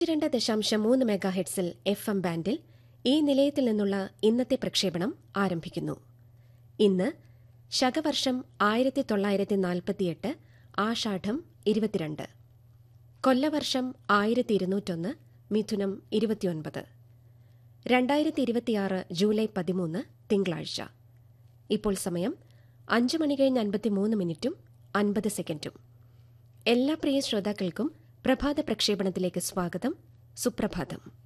രണ്ട് ദശാംശം മൂന്ന് മെഗാഹെഡ്സിൽ എഫ് എം ബാൻഡിൽ ഈ നിലയത്തിൽ നിന്നുള്ള ഇന്നത്തെ പ്രക്ഷേപണം ആരംഭിക്കുന്നു ഇന്ന് ശകവർഷം ആയിരത്തി തൊള്ളായിരത്തി നാൽപ്പത്തിയെട്ട് ആഷാഢം ഇരുപത്തിരണ്ട് കൊല്ലവർഷം ആയിരത്തി ഇരുന്നൂറ്റൊന്ന് മിഥുനം ഇരുപത്തിയൊൻപത് രണ്ടായിരത്തി ഇരുപത്തിയാറ് ജൂലൈ പതിമൂന്ന് തിങ്കളാഴ്ച ഇപ്പോൾ സമയം അഞ്ച് മണി കഴിഞ്ഞ് അൻപത്തിമൂന്ന് മിനിറ്റും അൻപത് സെക്കൻഡും എല്ലാ പ്രിയ ശ്രോതാക്കൾക്കും പ്രഭാത പ്രക്ഷേപണത്തിലേക്ക് സ്വാഗതം സുപ്രഭാതം